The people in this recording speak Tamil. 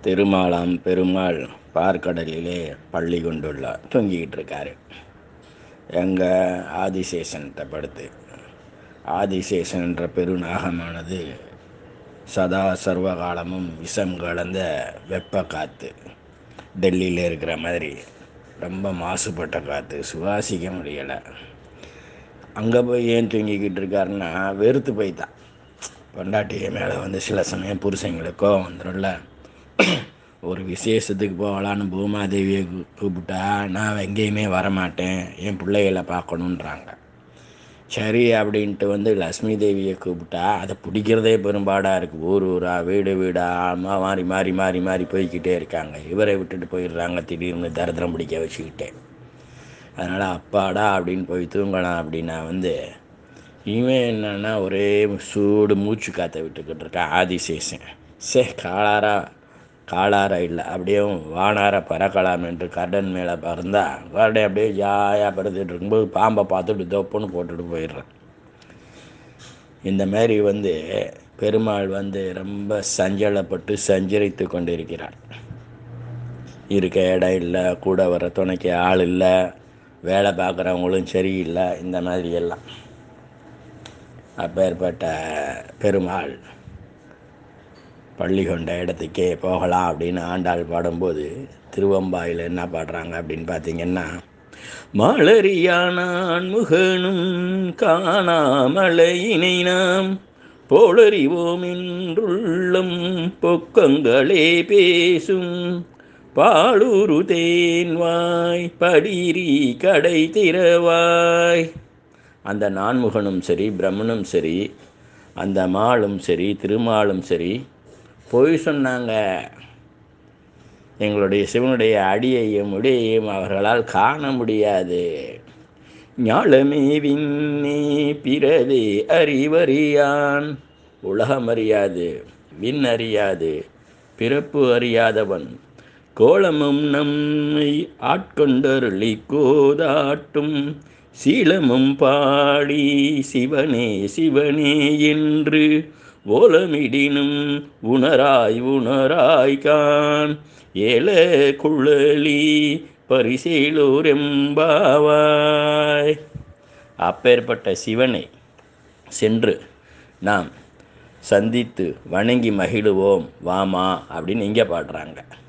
திருமாலாம் பெருமாள் பார்க்கடலிலே பள்ளி கொண்டுள்ளார் தூங்கிக்கிட்டு இருக்காரு எங்கள் ஆதிசேஷன்கிட்ட படுத்து ஆதிசேஷன் என்ற பெருநாகமானது சதா சர்வ காலமும் விஷம் கலந்த வெப்ப காற்று டெல்லியில் இருக்கிற மாதிரி ரொம்ப மாசுபட்ட காற்று சுவாசிக்க முடியலை அங்கே போய் ஏன் தூங்கிக்கிட்டு இருக்காருன்னா வெறுத்து போய்தான் பொண்டாட்டிய மேலே வந்து சில சமயம் புருஷங்களுக்கோ வந்துடும்ல ஒரு விசேஷத்துக்கு போகலான்னு பூமாதேவியை கூ- கூப்பிட்டா நான் எங்கேயுமே வரமாட்டேன் என் பிள்ளைகளை பார்க்கணுன்றாங்க சரி அப்படின்ட்டு வந்து லக்ஷ்மி தேவியை கூப்பிட்டா அதை பிடிக்கிறதே பெரும்பாடாக இருக்குது ஊர் ஊராக வீடு வீடாக மாறி மாறி மாறி மாறி போய்க்கிட்டே இருக்காங்க இவரை விட்டுட்டு போயிடுறாங்க திடீர்னு தரித்திரம் பிடிக்க வச்சுக்கிட்டே அதனால் அப்பாடா அப்படின்னு போய் தூங்கலாம் அப்படின்னா வந்து இவன் என்னன்னா ஒரே சூடு மூச்சு காற்றை விட்டுக்கிட்டு இருக்கான் ஆதிசேஷன் சே காளாரா காளாரா இல்லை அப்படியே வானார பறக்கலாம் என்று கடன் மேலே பறந்தா கரடை அப்படியே ஜாயாக படுத்துட்டு இருக்கும்போது பாம்பை பார்த்துட்டு தொப்புன்னு போட்டுட்டு போயிடுறான் இந்த மாதிரி வந்து பெருமாள் வந்து ரொம்ப சஞ்சலப்பட்டு சஞ்சரித்து கொண்டிருக்கிறார் இருக்க இடம் இல்லை கூட வர துணைக்கு ஆள் இல்லை வேலை பார்க்குறவங்களும் சரியில்லை இந்த மாதிரி எல்லாம் அப்பேற்பட்ட பெருமாள் பள்ளி கொண்ட இடத்துக்கே போகலாம் அப்படின்னு ஆண்டாள் பாடும்போது திருவம்பாயில் என்ன பாடுறாங்க அப்படின்னு பார்த்தீங்கன்னா மலரியானான் முகனும் காணாமலையினை நாம் போலறிவோம் என்றுள்ளம் பொக்கங்களே பேசும் பாலூரு தேன்வாய் படிரி கடை திறவாய் அந்த நான்முகனும் சரி பிரம்மனும் சரி அந்த மாலும் சரி திருமாலும் சரி பொய் சொன்னாங்க எங்களுடைய சிவனுடைய அடியையும் உடையையும் அவர்களால் காண முடியாது ஞாலமே விண்ணே பிறவே அறிவறியான் உலகம் அறியாது விண் அறியாது பிறப்பு அறியாதவன் கோலமும் நம்மை ஆட்கொண்டருளி கோதாட்டும் சீலமும் பாடி சிவனே சிவனே என்று ஓலமிடினும் உணராய் உணராய் கான் ஏல குழலி பரிசேலோரெம்பாவாய் அப்பேற்பட்ட சிவனை சென்று நாம் சந்தித்து வணங்கி மகிழுவோம் வாமா அப்படின்னு இங்கே பாடுறாங்க